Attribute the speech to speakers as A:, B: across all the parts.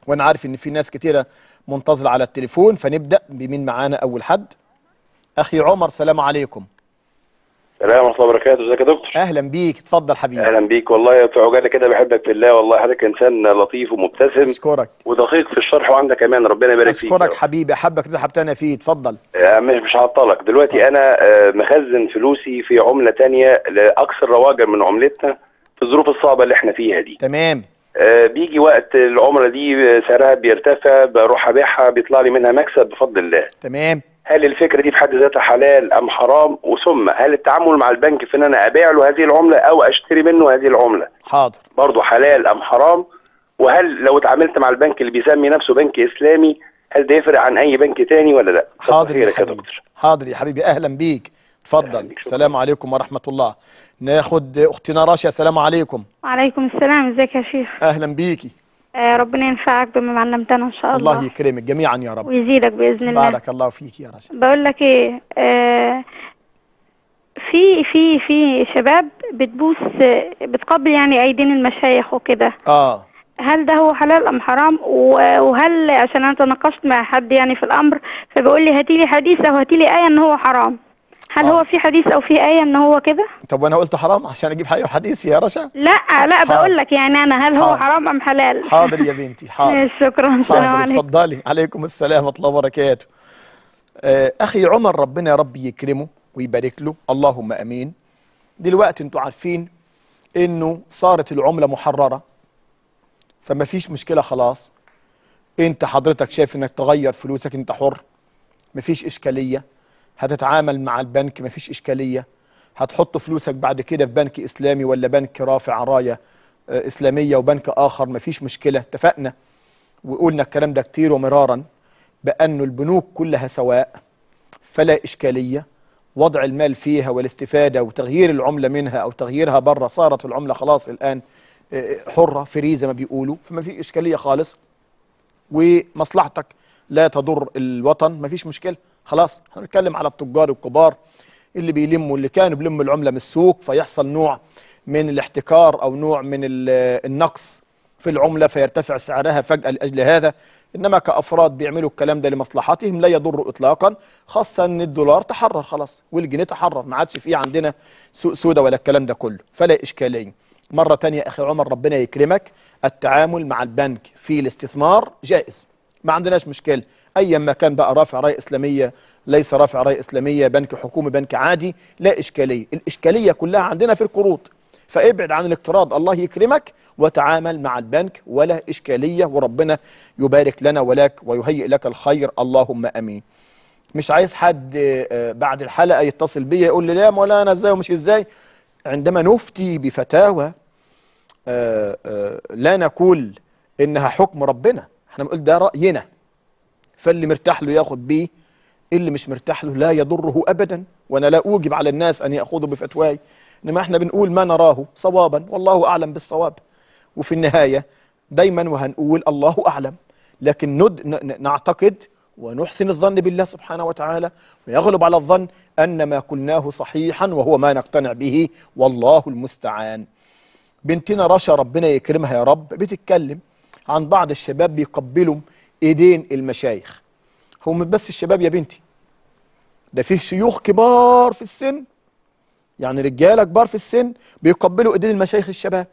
A: وانا عارف ان في ناس كتيره منتظره على التليفون فنبدا بمين معانا اول حد اخي عمر سلام عليكم
B: السلام ورحمة الله وبركاته ازيك يا دكتور
A: اهلا بيك اتفضل حبيبي
B: اهلا بيك والله في عجالة كده بحبك في الله والله حضرتك انسان لطيف ومبتسم
A: اشكرك
B: ودقيق في الشرح وعندك كمان ربنا يبارك فيك
A: اشكرك
B: يا
A: حبيبي احبك كده حبتنا فيه اتفضل
B: رب. آه، مش مش هعطلك دلوقتي انا آه، مخزن فلوسي في عملة تانية لاكثر رواجا من عملتنا في الظروف الصعبة اللي احنا فيها دي
A: تمام
B: آه، بيجي وقت العملة دي سعرها بيرتفع بروح ابيعها بيطلع لي منها مكسب بفضل الله
A: تمام
B: هل الفكرة دي في حد ذاتها حلال أم حرام وثم هل التعامل مع البنك في أن أنا أبيع له هذه العملة أو أشتري منه هذه العملة
A: حاضر
B: برضه حلال أم حرام وهل لو اتعاملت مع البنك اللي بيسمي نفسه بنك إسلامي هل ده يفرق عن أي بنك تاني ولا لا؟
A: حاضر يا
B: خيرك
A: حبيبي
B: دكتور
A: حاضر يا حبيبي اهلا بيك اتفضل
B: بيك، شكراً.
A: السلام عليكم ورحمه الله ناخد اختنا راشا السلام عليكم
C: وعليكم السلام ازيك يا شيخ
A: اهلا بيكي
C: آه ربنا ينفعك بما علمتنا ان شاء الله,
A: الله يكرمك جميعا يا رب
C: ويزيدك باذن الله
A: بارك الله فيك يا راشا
C: بقول لك ايه آه في في في شباب بتبوس آه، بتقبل يعني ايدين المشايخ وكده
A: اه
C: هل ده هو حلال ام حرام و- وهل عشان انا تناقشت مع حد يعني في الامر فبيقول لي هاتي لي حديث او هاتي لي ايه ان هو حرام هل
A: آه.
C: هو في حديث او في ايه ان هو كده
A: طب وانا قلت حرام عشان اجيب حي حديث يا رشا
C: لا لا
A: حاضر.
C: بقول لك يعني انا هل هو
A: حاضر.
C: حرام ام حلال
A: حاضر يا بنتي حاضر
C: شكرا السلام
A: حاضر
C: عليكم
A: اتفضلي عليكم السلام ورحمه الله وبركاته آه اخي عمر ربنا يا رب يكرمه ويبارك له اللهم امين دلوقتي انتوا عارفين انه صارت العمله محرره فما فيش مشكله خلاص انت حضرتك شايف انك تغير فلوسك انت حر مفيش اشكاليه هتتعامل مع البنك مفيش اشكاليه هتحط فلوسك بعد كده في بنك اسلامي ولا بنك رافع رايه آه، اسلاميه وبنك اخر مفيش مشكله اتفقنا وقلنا الكلام ده كتير ومرارا بأن البنوك كلها سواء فلا إشكالية وضع المال فيها والاستفادة وتغيير العملة منها أو تغييرها بره صارت العملة خلاص الآن آه، حرة فري زي ما بيقولوا فما في إشكالية خالص ومصلحتك لا تضر الوطن ما فيش مشكلة خلاص هنتكلم على التجار الكبار اللي بيلموا اللي كانوا بيلموا العملة من السوق فيحصل نوع من الاحتكار أو نوع من ال- النقص في العملة فيرتفع سعرها فجأة لأجل هذا إنما كأفراد بيعملوا الكلام ده لمصلحتهم لا يضر إطلاقا خاصة أن الدولار تحرر خلاص والجنيه تحرر ما عادش فيه عندنا سوق سودا ولا الكلام ده كله فلا إشكالية مرة تانية أخي عمر ربنا يكرمك التعامل مع البنك في الاستثمار جائز ما عندناش مشكلة أيا ما كان بقى رافع راية إسلامية ليس رافع راية إسلامية بنك حكومي بنك عادي لا إشكالية الإشكالية كلها عندنا في القروض فابعد عن الاقتراض الله يكرمك وتعامل مع البنك ولا إشكالية وربنا يبارك لنا ولك ويهيئ لك الخير اللهم أمين مش عايز حد آه، بعد الحلقة يتصل بيا يقول لي لا يا مولانا ازاي ومش ازاي عندما نفتي بفتاوى آه، آه، لا نقول انها حكم ربنا احنا بنقول ده رأينا فاللي مرتاح له ياخد بيه اللي مش مرتاح له لا يضره ابدا وانا لا اوجب على الناس ان ياخذوا بفتواي انما احنا بنقول ما نراه صوابا والله اعلم بالصواب وفي النهايه دايما وهنقول الله اعلم لكن ند ن- ن- نعتقد ونحسن الظن بالله سبحانه وتعالى ويغلب على الظن ان ما قلناه صحيحا وهو ما نقتنع به والله المستعان بنتنا رشا ربنا يكرمها يا رب بتتكلم عن بعض الشباب بيقبلوا ايدين المشايخ هو مش بس الشباب يا بنتي ده فيه شيوخ كبار في السن يعني رجاله كبار في السن بيقبلوا ايدين المشايخ الشباب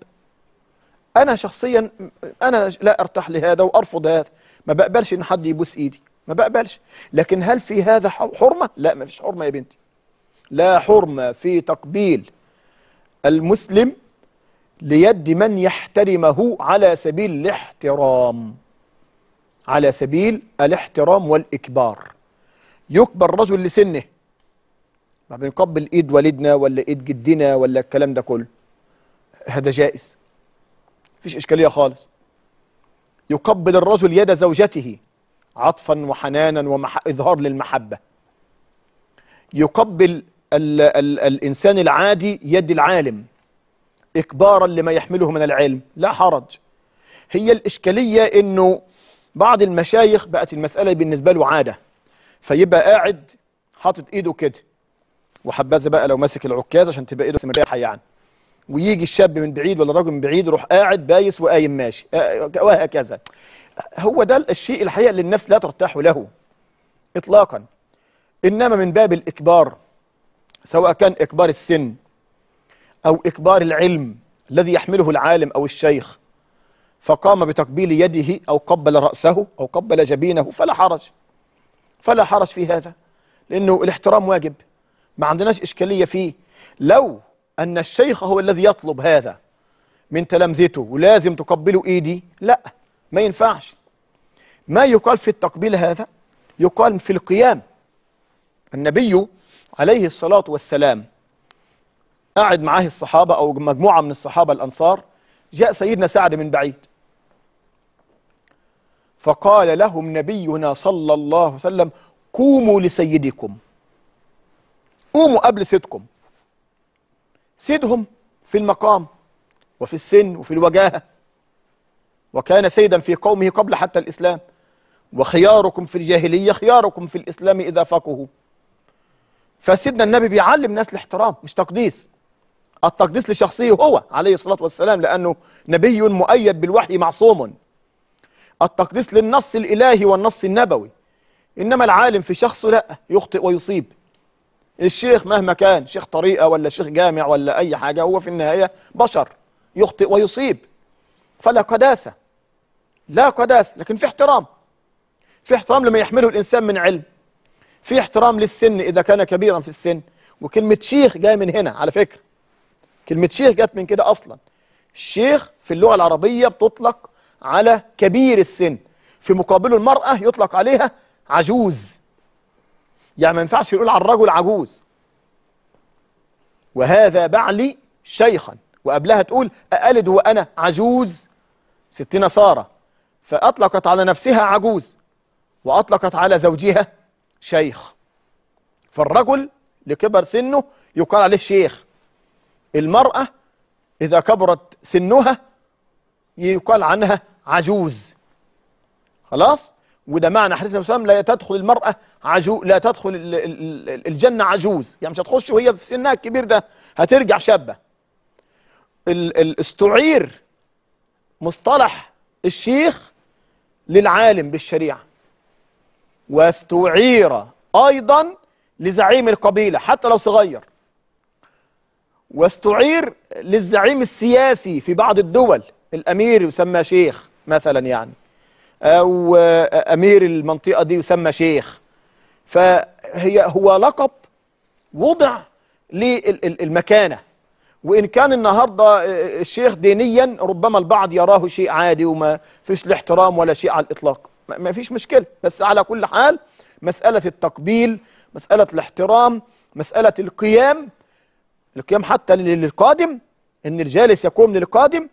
A: انا شخصيا انا لا ارتاح لهذا وارفض هذا ما بقبلش ان حد يبوس ايدي ما بقبلش لكن هل في هذا ح- حرمه لا ما فيش حرمه يا بنتي لا حرمه في تقبيل المسلم ليد من يحترمه على سبيل الاحترام على سبيل الاحترام والإكبار يكبر رجل لسنه ما بنقبل ايد والدنا ولا ايد جدنا ولا الكلام ده كله هذا جائز مفيش اشكاليه خالص يقبل الرجل يد زوجته عطفا وحنانا واظهار للمحبه يقبل ال ال الانسان العادي يد العالم اكبارا لما يحمله من العلم لا حرج هي الاشكاليه انه بعض المشايخ بقت المساله بالنسبه له عاده فيبقى قاعد حاطط ايده كده وحبذا بقى لو ماسك العكاز عشان تبقى ايده مريحه يعني ويجي الشاب من بعيد ولا الراجل من بعيد يروح قاعد بايس وقايم ماشي آه، وهكذا هو ده الشيء الحقيقه اللي النفس لا ترتاح له اطلاقا انما من باب الاكبار سواء كان اكبار السن او اكبار العلم الذي يحمله العالم او الشيخ فقام بتقبيل يده او قبل راسه او قبل جبينه فلا حرج فلا حرج في هذا لانه الاحترام واجب ما عندناش اشكاليه فيه لو ان الشيخ هو الذي يطلب هذا من تلامذته ولازم تقبلوا ايدي لا ما ينفعش ما يقال في التقبيل هذا يقال في القيام النبي عليه الصلاة والسلام قعد معاه الصحابة أو مجموعة من الصحابة الأنصار جاء سيدنا سعد من بعيد فقال لهم نبينا صلى الله عليه وسلم قوموا لسيدكم قوموا قبل سيدكم سيدهم في المقام وفي السن وفي الوجاهة وكان سيدا في قومه قبل حتى الإسلام وخياركم في الجاهلية خياركم في الإسلام إذا فقهوا فسيدنا النبي بيعلم الناس الاحترام مش تقديس التقديس لشخصيه هو عليه الصلاة والسلام لأنه نبي مؤيد بالوحي معصوم التقديس للنص الإلهي والنص النبوي إنما العالم في شخصه لا يخطئ ويصيب الشيخ مهما كان شيخ طريقة ولا شيخ جامع ولا أي حاجة هو في النهاية بشر يخطئ ويصيب فلا قداسة لا قداسة لكن في احترام في احترام لما يحمله الإنسان من علم في احترام للسن إذا كان كبيرا في السن وكلمة شيخ جاية من هنا على فكرة كلمة شيخ جت من كده أصلا الشيخ في اللغة العربية بتطلق على كبير السن في مقابله المرأة يطلق عليها عجوز يعني ما ينفعش يقول على الرجل عجوز وهذا بعلي شيخا وقبلها تقول أألد وأنا عجوز ستنا سارة فأطلقت على نفسها عجوز وأطلقت على زوجها شيخ فالرجل لكبر سنه يقال عليه شيخ المرأة إذا كبرت سنها يقال عنها عجوز خلاص وده معنى حديث النبي صلى الله عليه وسلم لا تدخل المرأة عجو لا تدخل ال- ال- ال- الجنة عجوز يعني مش هتخش وهي في سنها الكبير ده هترجع شابة ال- ال- استعير مصطلح الشيخ للعالم بالشريعة واستعير أيضا لزعيم القبيلة حتى لو صغير واستعير للزعيم السياسي في بعض الدول الأمير يسمى شيخ مثلا يعني أو آه، أمير المنطقة دي يسمى شيخ فهي هو لقب وضع للمكانة وإن كان النهاردة آه، الشيخ دينيا ربما البعض يراه شيء عادي وما فيش الاحترام ولا شيء على الإطلاق ما ما فيش مشكلة بس على كل حال مسألة التقبيل مسألة الاحترام مسألة القيام القيام حتى للقادم ان الجالس يقوم للقادم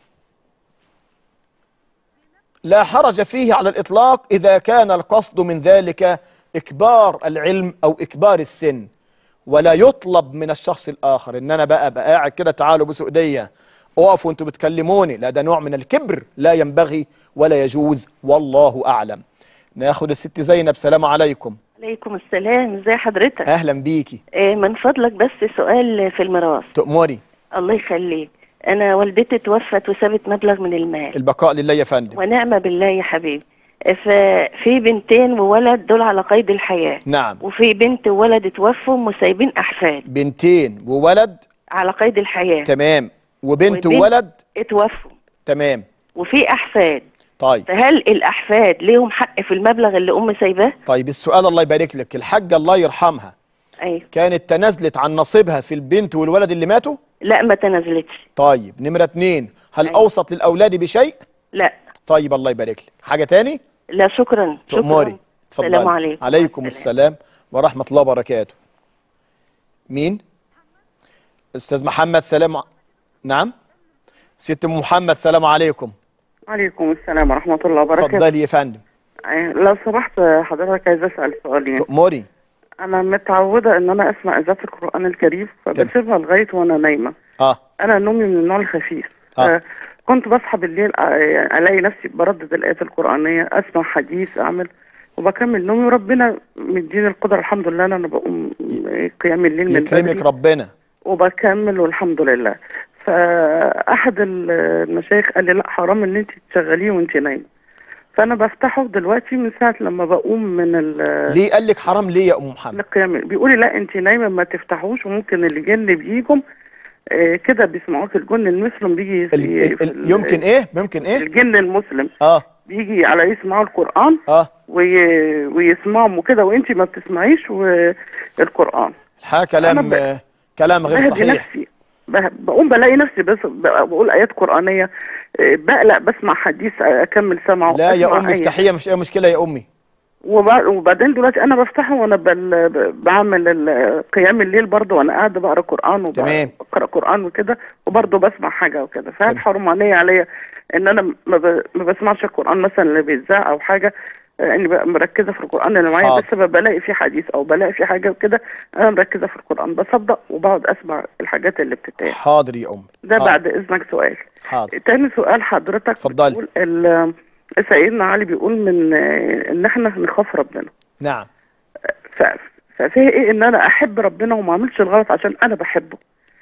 A: لا حرج فيه على الاطلاق اذا كان القصد من ذلك اكبار العلم او اكبار السن ولا يطلب من الشخص الاخر ان انا بقى بقى قاعد كده تعالوا بوسوا ايديا اقفوا انتوا بتكلموني لا ده نوع من الكبر لا ينبغي ولا يجوز والله اعلم ناخد الست زينب سلام عليكم
D: عليكم السلام ازي حضرتك
A: اهلا بيكي
D: آه، من فضلك بس سؤال في الميراث
A: تؤمري
D: الله يخليك انا والدتي توفت وسابت مبلغ من المال
A: البقاء لله يا فندم
D: ونعمة بالله يا حبيبي آه، ففي بنتين وولد دول على قيد الحياة
A: نعم
D: وفي بنت وولد اتوفوا وسايبين احفاد
A: بنتين وولد
D: على قيد الحياة
A: تمام وبنت
D: وبنت-
A: وولد
D: اتوفوا
A: تمام
D: وفي احفاد
A: طيب
D: فهل الاحفاد ليهم حق في المبلغ اللي ام سايباه
A: طيب السؤال الله يبارك لك الحاجة الله يرحمها
D: ايوه
A: كانت تنازلت عن نصيبها في البنت والولد اللي ماتوا
D: لا ما تنازلتش
A: طيب نمرة اتنين هل
D: أيوة.
A: أوصت للأولاد بشيء
D: لا
A: طيب الله يبارك لك حاجة تاني
D: لا شكرا
A: تؤمري
D: شكرا
A: اتفضلي
D: السلام عليكم
A: عليكم
D: مع
A: السلام ورحمة الله وبركاته مين أستاذ محمد سلام ع- نعم ست أم محمد سلام عليكم
E: عليكم السلام ورحمة الله وبركاته
A: اتفضلي يا فندم
E: آه، لو سمحت حضرتك عايز أسأل سؤالين
A: تؤمري
E: أنا متعودة إن أنا أسمع إذاعة القرآن الكريم فبسيبها لغاية وأنا نايمة
A: اه
E: أنا نومي من النوع الخفيف
A: آه.
E: كنت بصحى بالليل آه، يعني ألاقي نفسي بردد الآيات القرآنية أسمع حديث أعمل وبكمل نومي وربنا مديني القدرة الحمد لله إن أنا بقوم قيام الليل من
A: يكرمك
E: بدري
A: ربنا
E: وبكمل والحمد لله فاحد ال- المشايخ قال لي لا حرام ان انت تشغليه وانت نايمه فانا بفتحه دلوقتي من ساعه لما بقوم من ال-
A: ليه قال لك حرام ليه يا ام محمد
E: القيام بيقول لي لا انت نايمه ما تفتحوش وممكن الجن بيجوا آه، كده بيسمعوك الجن المسلم بيجي
A: ال ال
E: في
A: ال يمكن ايه ممكن ايه
E: الجن المسلم
A: اه
E: بيجي على يسمعوا القرآن
A: اه
E: وي... ويسمعهم وكده وانت ما بتسمعيش والقرآن
A: الحقيقه كلام
E: أنا ب-
A: آه، كلام غير
E: بهدي
A: صحيح
E: نفسي ب- بقوم بلاقي نفسي بس ب- بقول آيات قرآنية آه، بقلق بسمع حديث أكمل سمعه
A: لا يا
E: أسمع
A: امي
E: آية.
A: افتحيها مش اي مشكله يا امي
E: وب- وبعدين دلوقتي أنا بفتحه وأنا بل... ب- بعمل ال- قيام الليل برضه وأنا قاعدة بقرا قرآن
A: تمام.
E: وبقرا قرآن وكده وبرضه بسمع حاجة وكده
A: تمام.
E: فهل حرمانية عليا إن أنا ما, ب... ما بسمعش القرآن مثلا اللي بيتذاع أو حاجة آه، اني بقى مركزه في القران اللي معايا
A: حاضر.
E: بس ب- بلاقي في حديث او بلاقي في حاجه وكده انا مركزه في القران بصدق وبقعد اسمع الحاجات اللي بتتقال
A: حاضر يا امي
E: ده
A: حاضر.
E: بعد اذنك سؤال
A: حاضر
E: تاني سؤال حضرتك
A: اتفضلي.
E: بتقول ال- سيدنا علي بيقول من آه، ان احنا نخاف ربنا
A: نعم
E: ف- ففيه ايه ان انا احب ربنا وما اعملش الغلط عشان انا بحبه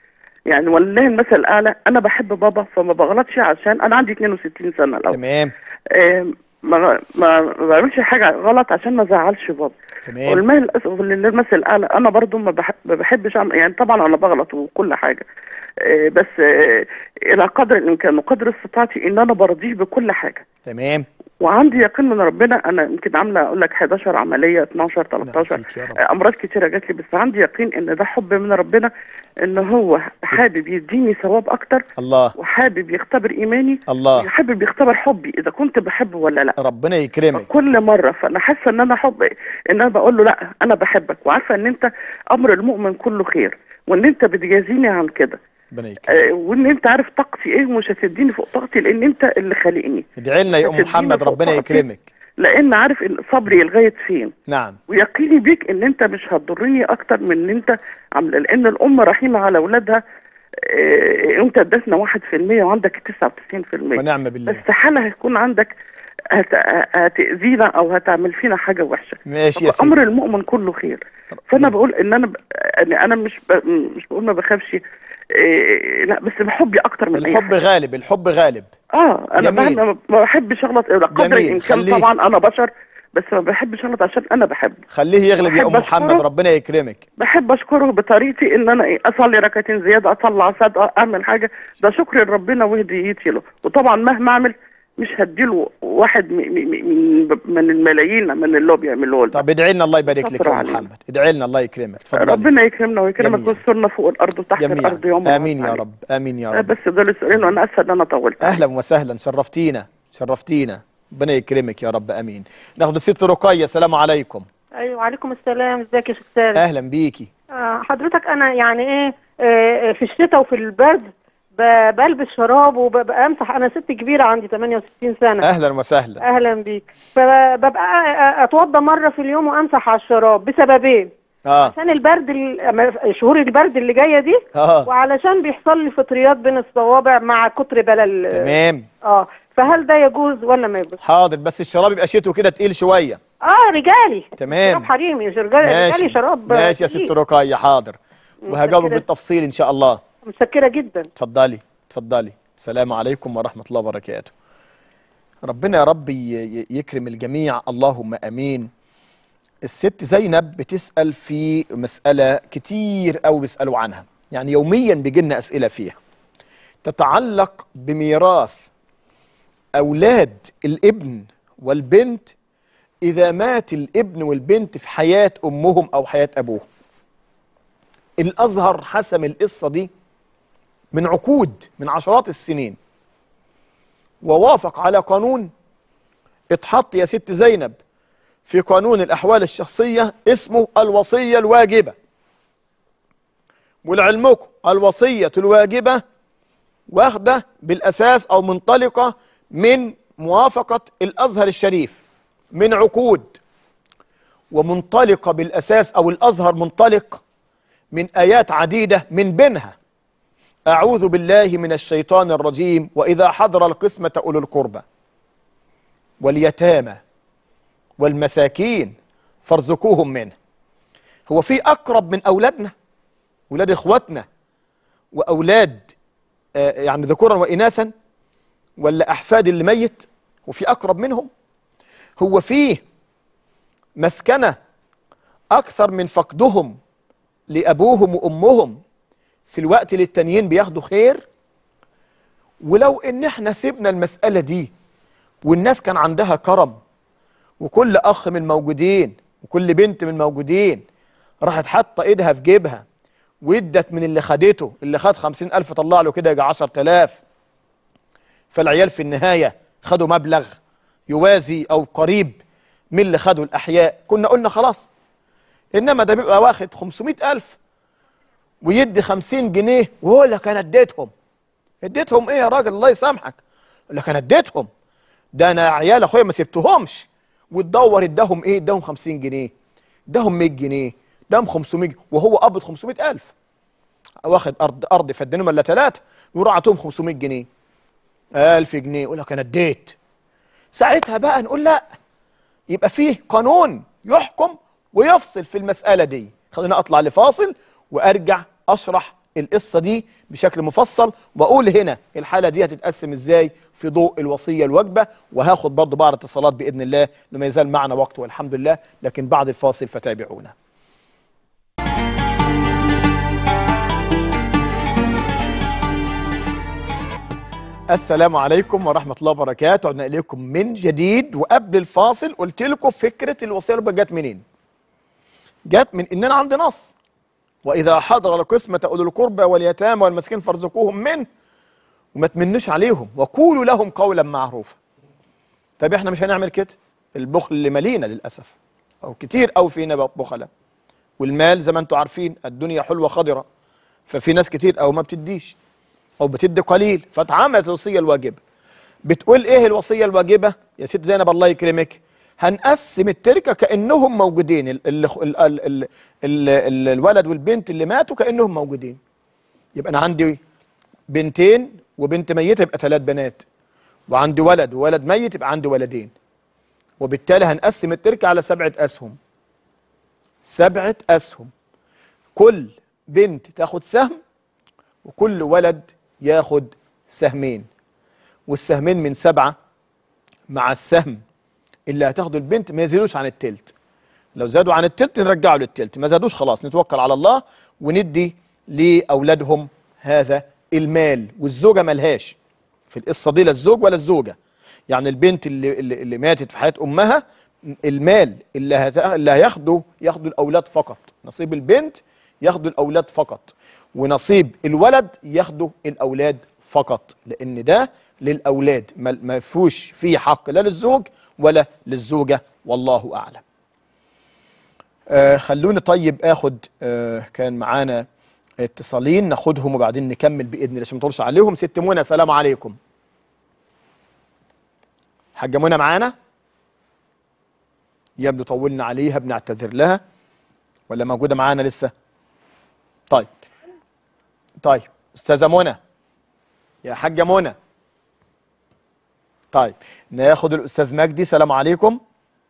E: يعني والله المثل الاعلى انا بحب بابا فما بغلطش عشان انا عندي 62 سنه لو
A: تمام
E: آه، ما ما ما بعملش حاجه غلط عشان ما ازعلش بابا
A: تمام
E: والمال للاسف للمثل الاعلى انا برضو ما بحب ما بحبش أعمل يعني طبعا انا بغلط وكل حاجه آه، بس آه، الى قدر الامكان وقدر استطاعتي ان انا برضيه بكل حاجه
A: تمام
E: وعندي يقين من ربنا انا يمكن عامله اقول لك 11 عمليه 12 13
A: فيك يا رب.
E: آه، امراض كتيره جات لي بس عندي يقين ان ده حب من ربنا ان هو حابب يديني ثواب اكتر
A: الله
E: وحابب يختبر ايماني
A: الله
E: وحابب يختبر حبي اذا كنت بحبه ولا لا
A: ربنا يكرمك
E: كل مره فانا حاسه ان انا حب ان انا بقول له لا انا بحبك وعارفه ان انت امر المؤمن كله خير وان انت بتجازيني عن كده
A: ربنا يكرمك
E: آه، وان انت عارف طاقتي ايه ومش هتديني فوق طاقتي لان انت اللي خالقني
A: ادعي لنا يا ام
E: هتدينا
A: محمد
E: فوق
A: ربنا
E: طاقتي.
A: يكرمك
E: لان عارف ان صبري لغايه فين
A: نعم
E: ويقيني بيك ان انت مش هتضرني اكتر من ان انت عامله لان الام رحيمه على اولادها آه، انت اديتنا 1% وعندك 99%
A: ونعم بالله
E: استحاله هيكون عندك هت... هتأذينا او هتعمل فينا حاجه وحشه
A: ماشي يا
E: امر
A: سيدي
E: المؤمن كله خير فانا بقول ان انا ب... يعني انا مش ب... مش بقول ما بخافش إيه لا بس بحبي اكتر من اي
A: الحب
E: حاجه
A: غالب الحب غالب
E: اه انا
A: جميل.
E: بحب ما بحبش اغلط إلى قدر
A: جميل.
E: الامكان
A: خليه.
E: طبعا انا بشر بس ما بحبش اغلط عشان انا بحبه
A: خليه يغلب يا
E: بحب
A: ام محمد
E: أشكره.
A: ربنا يكرمك
E: بحب اشكره بطريقتي ان انا ايه اصلي ركعتين زياده اطلع صدقه اعمل حاجه ده شكر لربنا وهديتي له وطبعا مهما اعمل مش هديله واحد م- م- م- من من الملايين من اللي هو بيعمله لنا
A: طب ادعي لنا الله يبارك لك
E: شكرا
A: يا ام
E: علينا.
A: محمد ادعي لنا الله يكرمك اتفضلي
E: ربنا يكرمنا ويكرمك
A: جميعا.
E: ويسترنا فوق الارض وتحت الارض
A: جميعا
E: يوم
A: امين يا
E: القيامة.
A: رب امين يا
E: آه،
A: رب
E: بس دول السؤالين وانا اسفه ان انا طولت
A: اهلا وسهلا شرفتينا شرفتينا ربنا يكرمك يا رب امين ناخد الست رقيه السلام عليكم
F: ايوه وعليكم السلام ازيك يا شيخ سالم
A: اهلا بيكي
F: آه حضرتك انا يعني ايه آه في الشتاء وفي البرد ب- بلبس شراب وببقى امسح انا ست كبيره عندي 68 سنه
A: اهلا وسهلا
F: اهلا بيك فببقى أ- اتوضى مره في اليوم وامسح على الشراب بسببين
A: اه
F: عشان البرد ال- شهور البرد اللي جايه دي
A: اه
F: وعلشان بيحصل لي فطريات بين الصوابع مع كتر بلل
A: تمام
F: اه فهل ده يجوز ولا ما يجوز
A: حاضر بس الشراب يبقى شتوي كده تقيل شويه
F: اه رجالي
A: تمام.
F: شراب حريمي مش رجالي رجالي
A: ماشي
F: شراب
A: ماشي يا
F: تقيل.
A: ست رقيه حاضر وهجاوبك
F: متشكرة.
A: بالتفصيل ان شاء الله
F: متشكره جدا
A: اتفضلي اتفضلي السلام عليكم ورحمة الله وبركاته ربنا يا رب ي- ي- يكرم الجميع اللهم امين الست زينب بتسأل في مسألة كتير أوي بيسألوا عنها يعني يوميا بيجيلنا أسئلة فيها تتعلق بميراث أولاد الابن والبنت إذا مات الابن والبنت في حياة أمهم أو حياة أبوهم الأزهر حسم القصة دي من عقود من عشرات السنين ووافق على قانون اتحط يا ست زينب في قانون الأحوال الشخصية اسمه الوصية الواجبة ولعلمكم الوصية الواجبة واخدة بالأساس أو منطلقة من موافقة الأزهر الشريف من عقود ومنطلقة بالأساس أو الأزهر منطلق من آيات عديدة من بينها أعوذ بالله من الشيطان الرجيم وإذا حضر القسمة أولو القربى واليتامى والمساكين فارزقوهم منه هو في أقرب من أولادنا أولاد إخواتنا وأولاد آه، يعني ذكورا وإناثا ولا أحفاد اللي ميت وفي أقرب منهم هو فيه مسكنة أكثر من فقدهم لأبوهم وأمهم في الوقت اللي التانيين بياخدوا خير ولو إن إحنا سيبنا المسألة دي والناس كان عندها كرم وكل أخ من الموجودين وكل بنت من الموجودين راحت حاطة إيدها في جيبها وادت من اللي خدته اللي خد خمسين ألف طلع له كده يجي عشر تلاف فالعيال في النهاية خدوا مبلغ يوازي أو قريب من اللي خدوا الأحياء كنا قلنا خلاص إنما ده بيبقى واخد خمسمائة ألف ويدي خمسين جنيه وهو لك أنا اديتهم اديتهم إيه يا راجل الله يسامحك يقول لك أنا اديتهم ده أنا عيال أخويا ما سبتهمش وتدور اداهم إيه اداهم خمسين جنيه اداهم 100 جنيه اداهم 500 جنيه وهو قبض 500 ألف واخد أرض أرض فدانهم ولا ثلاثة ويروح عطوهم 500 جنيه 1000 جنيه يقول لك أنا اديت ساعتها بقى نقول لا يبقى فيه قانون يحكم ويفصل في المسألة دي خلينا أطلع لفاصل وأرجع أشرح القصة دي بشكل مفصل وأقول هنا الحالة دي هتتقسم إزاي في ضوء الوصية الواجبة وهاخد برضو بعض اتصالات بإذن الله لما يزال معنا وقت والحمد لله لكن بعد الفاصل فتابعونا السلام عليكم ورحمة الله وبركاته عدنا إليكم من جديد وقبل الفاصل قلت لكم فكرة الوصية الواجبة جت منين جت من إننا عندي نص وإذا حضر القسمة أولو القربى واليتامى والمسكين فارزقوهم منه وما تمنوش عليهم وقولوا لهم قولا معروفا طب احنا مش هنعمل كده البخل اللي مالينا للأسف أو كتير أو فينا بخلة والمال زي ما انتم عارفين الدنيا حلوة خضرة ففي ناس كتير أو ما بتديش أو بتدي قليل فاتعملت الوصية الواجبة بتقول إيه الوصية الواجبة يا ست زينب الله يكرمك هنقسم التركة كأنهم موجودين ال ال ال ال ال ال ال الولد والبنت اللي ماتوا كأنهم موجودين يبقى أنا عندي بنتين وبنت ميتة يبقى ثلاث بنات وعندي ولد وولد ميت يبقى عندي ولدين وبالتالي هنقسم التركة على سبعة أسهم سبعة أسهم كل بنت تاخد سهم وكل ولد ياخد سهمين والسهمين من سبعة مع السهم اللي هتاخده البنت ما يزيدوش عن التلت لو زادوا عن التلت نرجعه للتلت ما زادوش خلاص نتوكل على الله وندي لأولادهم هذا المال والزوجة ملهاش في القصة دي لا الزوج ولا الزوجة يعني البنت اللي, اللي, اللي ماتت في حياة أمها المال اللي, هت... اللي هياخده ياخده الأولاد فقط نصيب البنت ياخده الأولاد فقط ونصيب الولد ياخده الأولاد فقط لأن ده للأولاد ما ما فيهوش فيه حق لا للزوج ولا للزوجة والله أعلم آه خلوني طيب اخد آه كان معانا اتصالين ناخدهم وبعدين نكمل باذن الله عشان ما نطولش عليهم ست منى سلام عليكم حاجه منى معانا يبدو طولنا عليها بنعتذر لها ولا موجوده معانا لسه طيب طيب استاذه منى يا حاجه منى طيب ناخد الاستاذ مجدي سلام عليكم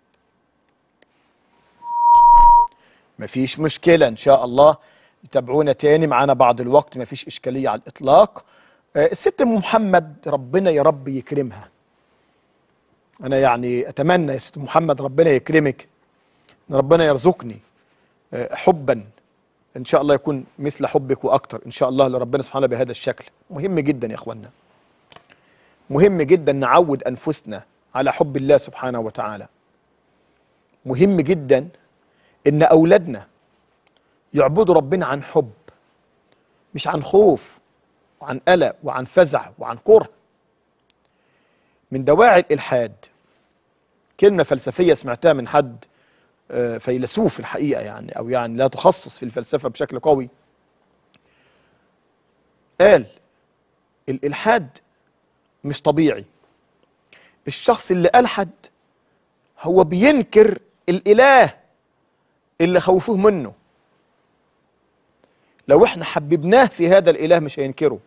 A: مفيش مشكلة إن شاء الله يتابعونا تاني معانا بعض الوقت مفيش إشكالية على الإطلاق آه، الست أم محمد ربنا يا رب يكرمها أنا يعني أتمنى يا ست محمد ربنا يكرمك إن ربنا يرزقني آه، حبا إن شاء الله يكون مثل حبك وأكتر إن شاء الله لربنا سبحانه بهذا الشكل مهم جدا يا إخوانا مهم جدا نعود أنفسنا على حب الله سبحانه وتعالى مهم جدا ان اولادنا يعبدوا ربنا عن حب مش عن خوف وعن قلق وعن فزع وعن كره من دواعي الالحاد كلمه فلسفيه سمعتها من حد آه، فيلسوف الحقيقه يعني او يعني لا تخصص في الفلسفه بشكل قوي قال الالحاد مش طبيعي الشخص اللي الحد هو بينكر الاله اللي خوفوه منه لو احنا حببناه في هذا الاله مش هينكره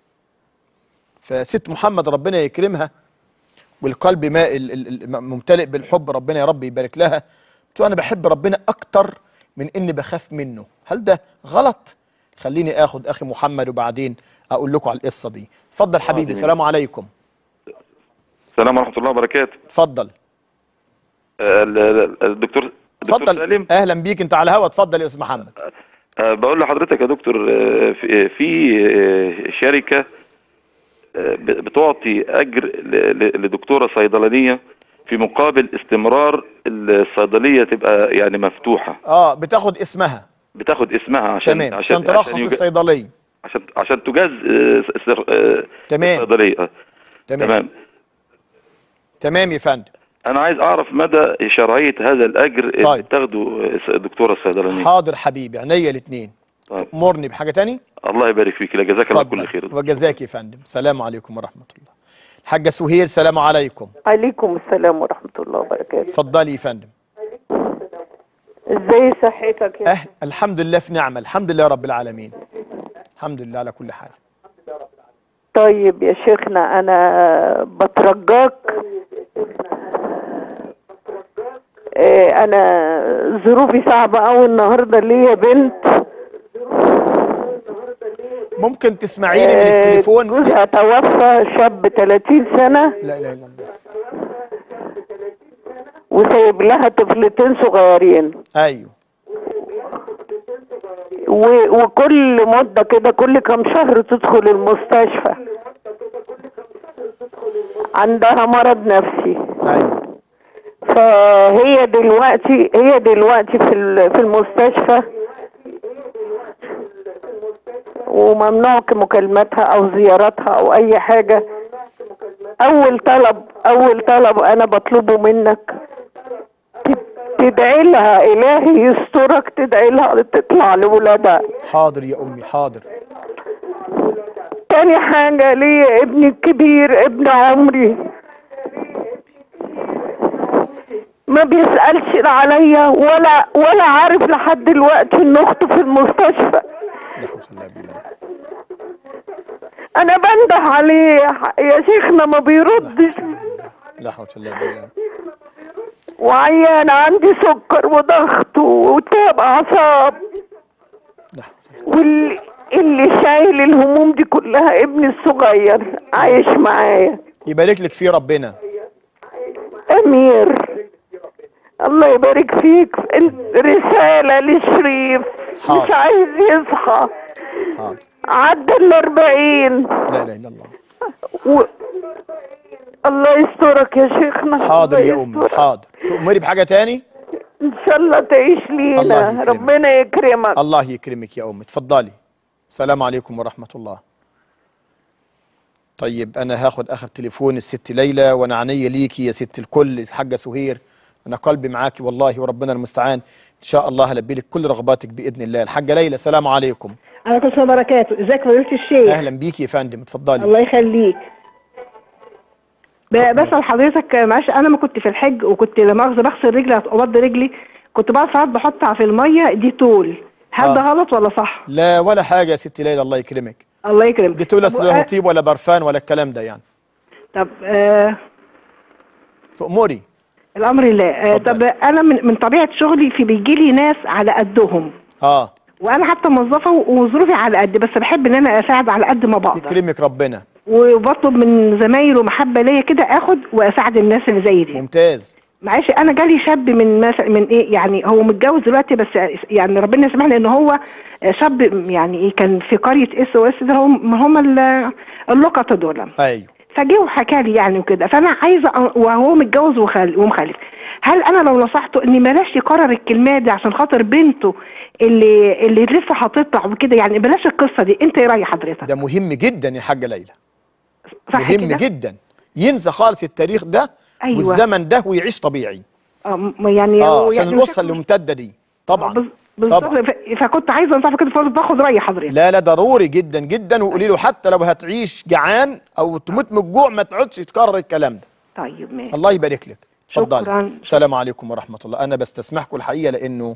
A: فست محمد ربنا يكرمها والقلب ما ال- ال- ال- ممتلئ بالحب ربنا يا رب يبارك لها بتقول انا بحب ربنا اكتر من اني بخاف منه هل ده غلط خليني اخد اخي محمد وبعدين اقول لكم على القصه دي اتفضل حبيبي
G: جميل.
A: سلام عليكم
G: السلام ورحمه الله وبركاته
A: اتفضل
G: آه، ال- ال- الدكتور الدكتور
A: اتفضل
G: سالم
A: اهلا بيك انت على الهوا اتفضل يا استاذ محمد
G: آه، بقول لحضرتك يا دكتور آه، في في آه، شركه آه، ب- بتعطي اجر ل- ل- لدكتوره صيدلانيه في مقابل استمرار الصيدليه تبقى يعني مفتوحه
A: اه بتاخد اسمها
G: بتاخد اسمها عشان
A: تمام عشان ترخص
G: يج-
A: الصيدليه
G: عشان عشان تجاز آه، س- آه،
A: تمام
G: الصيدليه آه،
A: تمام
G: تمام
A: تمام يا فندم
G: انا عايز اعرف مدى شرعيه هذا الاجر اللي
A: طيب.
G: بتاخده آه، الدكتوره الصيدلانيه
A: حاضر حبيبي عينيا الاثنين
G: طيب.
A: تأمرني بحاجه تاني
G: الله يبارك فيك لا جزاك الله كل خير
A: وجزاك يا فندم سلام عليكم ورحمه الله الحاجه سهير سلام عليكم
H: عليكم السلام ورحمة الله وبركاته
A: اتفضلي يا فندم
H: ازاي صحتك يا
A: اه الحمد لله في نعمه الحمد لله رب العالمين الحمد لله على كل حال
H: طيب يا شيخنا انا بترجاك إيه انا ظروفي صعبة اوي النهاردة ليا بنت
A: ممكن تسمعيني من
H: إيه،
A: التليفون
H: جوزها توفى شاب 30 سنة
A: لا اله الا الله
H: وسايب لها طفلتين صغيرين
A: ايوه
H: و- وكل مدة كده كل كام شهر تدخل المستشفى عندها مرض نفسي
A: ايوه
H: فهي دلوقتي هي دلوقتي في ال- في المستشفى وممنوع مكالماتها او زياراتها او اي حاجة اول طلب اول طلب انا بطلبه منك ت- تدعي لها الهي يسترك تدعي لها تطلع لولادها
A: حاضر يا امي حاضر
H: تاني حاجة ليا ابني الكبير ابن عمري ما بيسألش عليا ولا ولا عارف لحد دلوقتي ان اخته في المستشفى
A: لا حول ولا بالله
H: انا بنده عليه يا شيخنا ما بيردش
A: لا حول ولا بالله
H: وعيان عندي سكر وضغط وتعب اعصاب
A: لا
H: واللي اللي شايل الهموم دي كلها ابني الصغير عايش معايا
A: يبارك لك فيه ربنا
H: امير الله يبارك فيك انت رسالة لشريف مش
A: حاضر.
H: عايز يصحى
A: حاضر
H: عدى الاربعين
A: لا اله الا الله
H: و... الله يسترك يا شيخنا
A: حاضر
H: الله
A: يا امي
H: يسترك.
A: حاضر تؤمري بحاجه تاني
H: ان شاء الله تعيش
A: الله
H: لينا
A: يكرمك.
H: ربنا يكرمك
A: الله يكرمك يا امي اتفضلي السلام عليكم ورحمه الله طيب انا هاخد اخر تليفون الست ليلى وانا عينيا ليكي يا ست الكل الحاجه سهير انا قلبي معاكي والله وربنا المستعان ان شاء الله هلبي لك كل رغباتك باذن الله الحاجه ليلى السلام عليكم
F: عليكم السلام وبركاته ازيك فضيلة الشيخ
A: اهلا بيكي يا فندم اتفضلي
F: الله يخليك ب- بسأل حضرتك معلش انا ما كنت في الحج وكنت لا مؤاخذة بغسل رجلي ابض رجلي كنت بعد ساعات بحطها في الميه دي طول هل ده
A: آه.
F: غلط ولا صح؟
A: لا ولا حاجه يا ست ليلى الله يكرمك
F: الله يكرمك
A: دي تولس
F: طب,
A: له
F: آه،
A: طيب ولا برفان ولا الكلام ده يعني
F: طب آه
A: تؤمري
F: الامر لله آه
A: اتفضل.
F: طب انا من من طبيعه شغلي في بيجي لي ناس على قدهم
A: اه
F: وانا حتى موظفه وظروفي على قد بس بحب ان انا اساعد على قد ما بقدر
A: يكرمك ربنا
F: وبطلب من زمايله محبه ليا كده اخد واساعد الناس اللي زي دي
A: ممتاز
F: معلش انا جالي شاب من مثلا من ايه يعني هو متجوز دلوقتي بس يعني ربنا يسامحني ان هو شاب يعني ايه كان في قريه اس او اس ده هم هم ال- اللقطه دول
A: ايوه
F: فجه وحكى لي يعني وكده فانا عايزه أ- وهو متجوز وخال ومخلف هل انا لو نصحته ان بلاش يكرر الكلمه دي عشان خاطر بنته اللي اللي لسه هتطلع وكده يعني بلاش القصه دي انت ايه راي حضرتك
A: ده مهم جدا يا حاجه ليلى
F: صح
A: مهم
F: كده
A: جدا ينسى خالص التاريخ ده
F: أيوة.
A: والزمن ده ويعيش طبيعي
F: آه، م- يعني
A: اه عشان
F: يعني
A: الوصفه
F: مش-
A: اللي ممتده دي طبعا
F: بز- بالظبط
A: طبعا
F: ف- فكنت عايزه انصحك كده فقلت باخد راي حضرتك
A: لا لا ضروري جدا جدا وقولي له حتى لو هتعيش جعان او تموت من الجوع ما تقعدش تكرر الكلام ده
F: طيب ماشي
A: الله يبارك لك اتفضلي
F: شكراً.
A: السلام عليكم ورحمه الله انا بستسمحكم الحقيقه لانه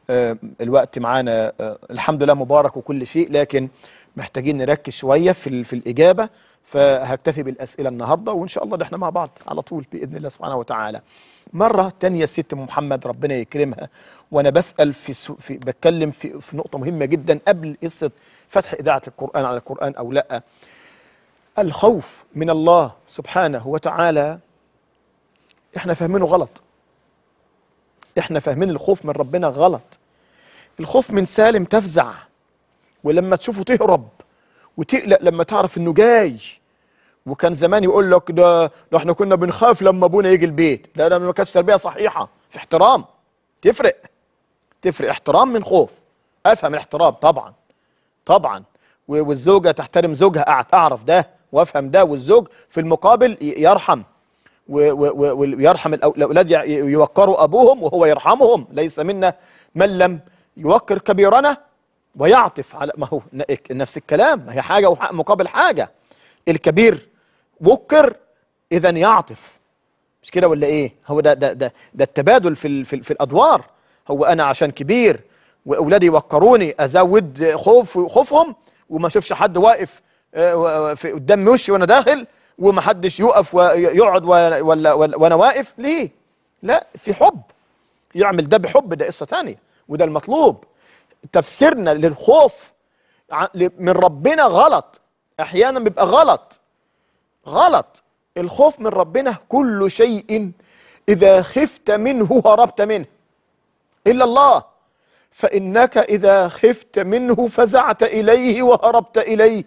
A: آه، الوقت معانا آه، الحمد لله مبارك وكل شيء لكن محتاجين نركز شويه في ال- في الاجابه فهكتفي بالاسئله النهارده وان شاء الله ده احنا مع بعض على طول باذن الله سبحانه وتعالى. مره تانية الست ام محمد ربنا يكرمها وانا بسال في, سو في بتكلم في في نقطه مهمه جدا قبل قصه فتح اذاعه القران على القران او لا. الخوف من الله سبحانه وتعالى احنا فاهمينه غلط. احنا فاهمين الخوف من ربنا غلط. الخوف من سالم تفزع ولما تشوفه تهرب وتقلق لما تعرف انه جاي وكان زمان يقول لك ده ده احنا كنا بنخاف لما ابونا يجي البيت ده ده ما كانتش تربيه صحيحه في احترام تفرق تفرق احترام من خوف افهم الاحترام طبعا طبعا و- والزوجه تحترم زوجها أع- اعرف ده وافهم ده والزوج في المقابل ي- يرحم و- و- و- ويرحم الأو- الاولاد ي- يوقروا ابوهم وهو يرحمهم ليس منا من لم يوقر كبيرنا ويعطف على ما هو ن- نفس الكلام ما هي حاجه وح- مقابل حاجه الكبير وكر اذا يعطف مش كده ولا ايه هو ده ده ده, ده التبادل في ال- في, ال- في الادوار هو انا عشان كبير واولادي يوقروني ازود خوف خوفهم وما اشوفش حد واقف آه، و- في قدام وشي وانا داخل وما حدش يقف ويقعد ولا ولا ولا- وانا واقف ليه لا في حب يعمل ده بحب ده قصه تانية وده المطلوب تفسيرنا للخوف ع- ل- من ربنا غلط احيانا بيبقى غلط غلط الخوف من ربنا كل شيء اذا خفت منه هربت منه الا الله فانك اذا خفت منه فزعت اليه وهربت اليه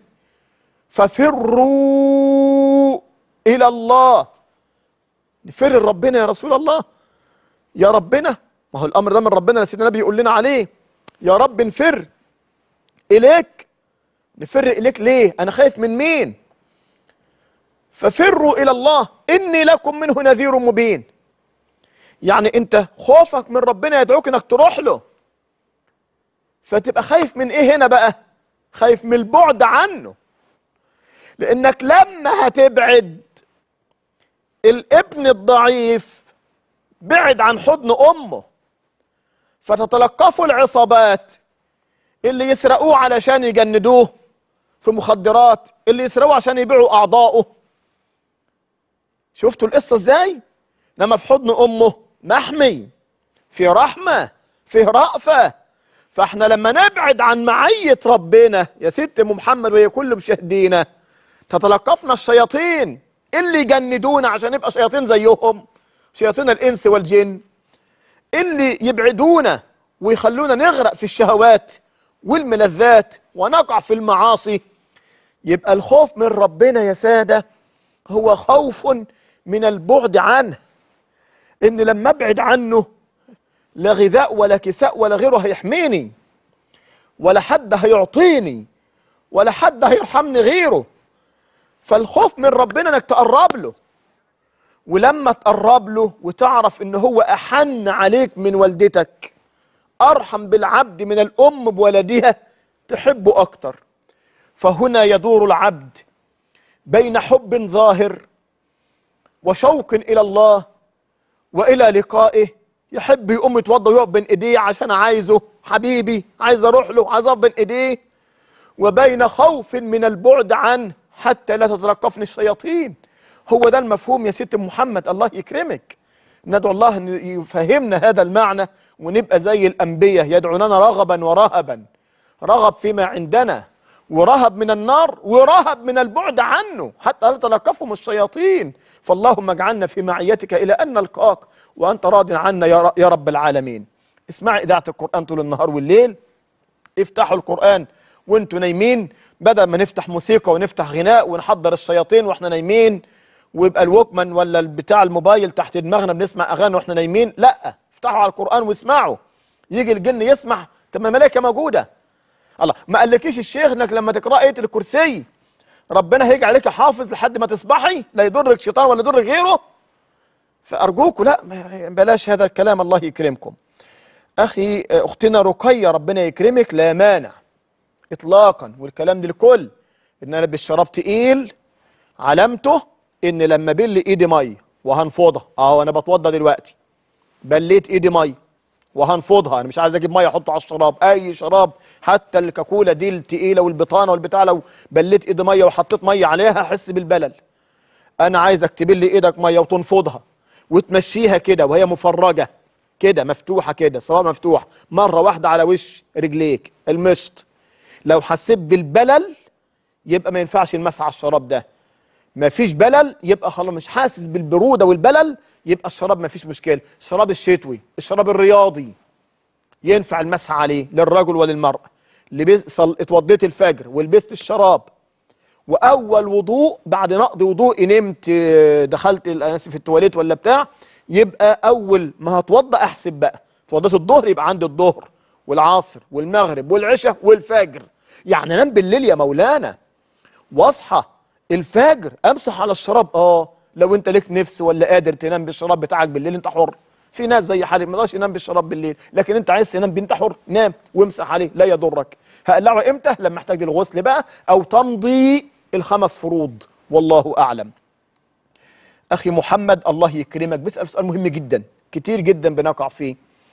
A: ففروا الى الله نفر ربنا يا رسول الله يا ربنا ما هو الامر ده من ربنا سيدنا النبي يقول لنا عليه يا رب نفر اليك نفر اليك ليه انا خايف من مين ففروا الى الله اني لكم منه نذير مبين يعني انت خوفك من ربنا يدعوك انك تروح له فتبقى خايف من ايه هنا بقى خايف من البعد عنه لانك لما هتبعد الابن الضعيف بعد عن حضن امه فتتلقفه العصابات اللي يسرقوه علشان يجندوه في مخدرات اللي يسرقوه عشان يبيعوا اعضائه شفتوا القصه ازاي لما في حضن امه محمي في رحمه في رأفه فاحنا لما نبعد عن معيه ربنا يا ست ام محمد وهي كل مشاهدينا تتلقفنا الشياطين اللي يجندونا عشان نبقى شياطين زيهم شياطين الانس والجن اللي يبعدونا ويخلونا نغرق في الشهوات والملذات ونقع في المعاصي يبقى الخوف من ربنا يا ساده هو خوف من البعد عنه ان لما ابعد عنه لا غذاء ولا كساء ولا غيره هيحميني ولا حد هيعطيني ولا حد هيرحمني غيره فالخوف من ربنا انك تقرب له ولما تقرب له وتعرف ان هو احن عليك من والدتك ارحم بالعبد من الام بولدها تحبه اكتر فهنا يدور العبد بين حب ظاهر وشوق الى الله والى لقائه يحب يقوم يتوضا ويقف بين ايديه عشان عايزه حبيبي عايز اروح له عايز اقف بين ايديه وبين خوف من البعد عنه حتى لا تتلقفني الشياطين هو ده المفهوم يا ست محمد الله يكرمك ندعو الله ان يفهمنا هذا المعنى ونبقى زي الانبياء يدعوننا رغبا ورهبا رغب فيما عندنا ورهب من النار ورهب من البعد عنه حتى لا تلقفهم الشياطين فاللهم اجعلنا في معيتك الى ان نلقاك وانت راض عنا يا ر- يا رب العالمين اسمعي اذاعه القران طول النهار والليل افتحوا القرآن وانتوا نايمين بدل ما نفتح موسيقى ونفتح غناء ونحضر الشياطين واحنا نايمين ويبقى الوكمان ولا بتاع الموبايل تحت دماغنا بنسمع اغاني واحنا نايمين لا افتحوا على القرآن واسمعوا يجي الجن يسمع طب ما الملائكة موجودة الله ما قالكيش الشيخ انك لما تقرأ آية الكرسي ربنا هيجي عليك حافظ لحد ما تصبحي لا يضرك شيطان ولا يضر غيره فأرجوكوا لا ما- بلاش هذا الكلام الله يكرمكم اخي اختنا رقيه ربنا يكرمك لا مانع اطلاقا والكلام ده للكل ان انا بالشراب تقيل علامته ان لما بل ايدي ميه وهنفضها اهو انا بتوضى دلوقتي بليت ايدي ميه وهنفضها انا مش عايز اجيب ميه احطه على الشراب اي شراب حتى الكاكولا دي التقيله والبطانه والبتاع لو بليت ايدي ميه وحطيت ميه عليها احس بالبلل انا عايزك تبل ايدك ميه وتنفضها وتمشيها كده وهي مفرجه كده مفتوحه كده سواء مفتوح مره واحده على وش رجليك المشط لو حسيت بالبلل يبقى ما ينفعش المسح على الشراب ده ما فيش بلل يبقى خلاص مش حاسس بالبروده والبلل يبقى الشراب ما فيش مشكله الشراب الشتوي الشراب الرياضي ينفع المسح عليه للرجل وللمراه لبس صل... اتوضيت الفجر ولبست الشراب واول وضوء بعد نقض وضوء نمت آه، دخلت ال- انا اسف التواليت ولا بتاع يبقى اول ما هتوضى احسب بقى اتوضيت الظهر يبقى عندي الظهر والعصر والمغرب والعشاء والفجر يعني انام بالليل يا مولانا واصحى الفجر امسح على الشراب اه لو انت ليك نفس ولا قادر تنام بالشراب بتاعك بالليل انت حر في ناس زي حالي ما يقدرش ينام بالشراب بالليل لكن انت عايز تنام بيه انت حر نام وامسح عليه لا يضرك هقلعه امتى لما احتاج للغسل بقى او تمضي الخمس فروض والله اعلم اخي محمد الله يكرمك بيسال سؤال مهم جدا كتير جدا بنقع فيه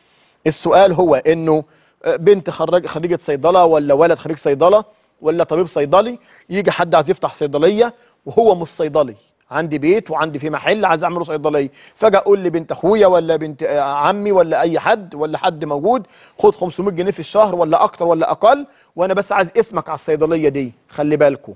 A: السؤال هو انه بنت خرج خريجه صيدله ولا ولد خريج صيدله ولا طبيب صيدلي يجي حد عايز يفتح صيدليه وهو مش صيدلي عندي بيت وعندي في محل عايز اعمله صيدليه فجاه اقول لي بنت اخويا ولا بنت آه، عمي ولا اي حد ولا حد موجود خد 500 جنيه في الشهر ولا اكتر ولا اقل وانا بس عايز اسمك على الصيدليه دي خلي بالكم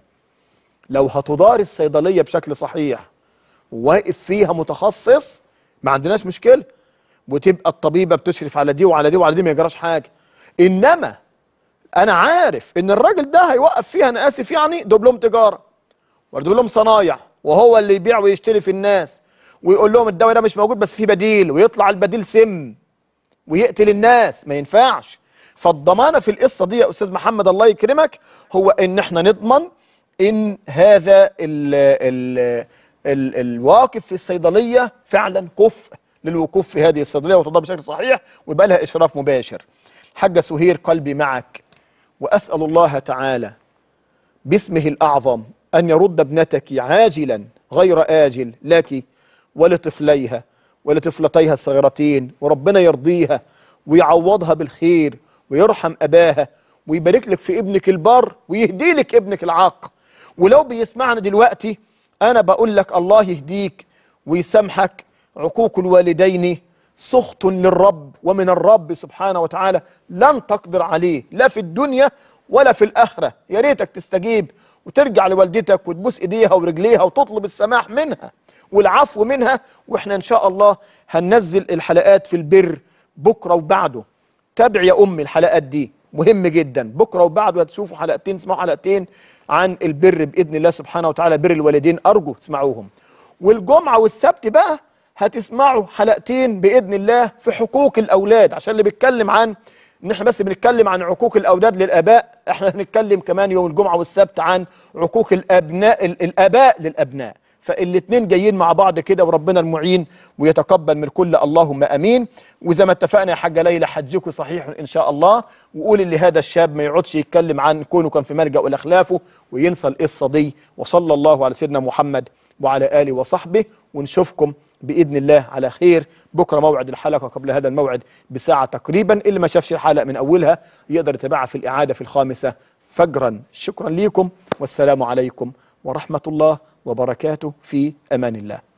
A: لو هتدار الصيدليه بشكل صحيح وواقف فيها متخصص ما عندناش مشكله وتبقى الطبيبه بتشرف على دي وعلى دي وعلى دي ما يجراش حاجه انما انا عارف ان الراجل ده هيوقف فيها انا اسف يعني دبلوم تجاره ودبلوم صنايع وهو اللي يبيع ويشتري في الناس ويقول لهم الدواء ده مش موجود بس فيه بديل ويطلع البديل سم ويقتل الناس ما ينفعش فالضمانه في القصه دي يا استاذ محمد الله يكرمك هو ان احنا نضمن ان هذا ال ال ال الواقف في الصيدليه فعلا كفء للوقوف في هذه الصيدليه وتضرب بشكل صحيح ويبقى لها اشراف مباشر. حاجه سهير قلبي معك واسال الله تعالى باسمه الاعظم ان يرد ابنتك عاجلا غير اجل لك ولطفليها ولطفلتيها الصغيرتين وربنا يرضيها ويعوضها بالخير ويرحم اباها ويبارك لك في ابنك البر ويهدي لك ابنك العاق ولو بيسمعنا دلوقتي انا بقول لك الله يهديك ويسامحك عقوق الوالدين سخط للرب ومن الرب سبحانه وتعالى لن تقدر عليه لا في الدنيا ولا في الاخره يا ريتك تستجيب وترجع لوالدتك وتبوس ايديها ورجليها وتطلب السماح منها والعفو منها واحنا ان شاء الله هننزل الحلقات في البر بكره وبعده تابع يا امي الحلقات دي مهم جدا بكره وبعده هتشوفوا حلقتين اسمعوا حلقتين عن البر باذن الله سبحانه وتعالى بر الوالدين ارجو تسمعوهم والجمعه والسبت بقى هتسمعوا حلقتين باذن الله في حقوق الاولاد عشان اللي بيتكلم عن ان احنا بس بنتكلم عن عقوق الاولاد للاباء احنا هنتكلم كمان يوم الجمعه والسبت عن عقوق الابناء ال- الاباء للابناء فالاتنين جايين مع بعض كده وربنا المعين ويتقبل من الكل اللهم امين وزي ما اتفقنا يا حاجه ليلى حجكم صحيح ان شاء الله وقول اللي هذا الشاب ما يقعدش يتكلم عن كونه كان في ملجا والى خلافه وينسى القصه دي وصلى الله على سيدنا محمد وعلى اله وصحبه ونشوفكم باذن الله على خير بكره موعد الحلقه قبل هذا الموعد بساعه تقريبا اللي ما شافش الحلقه من اولها يقدر يتابعها في الاعاده في الخامسه فجرا شكرا لكم والسلام عليكم ورحمه الله وبركاته في امان الله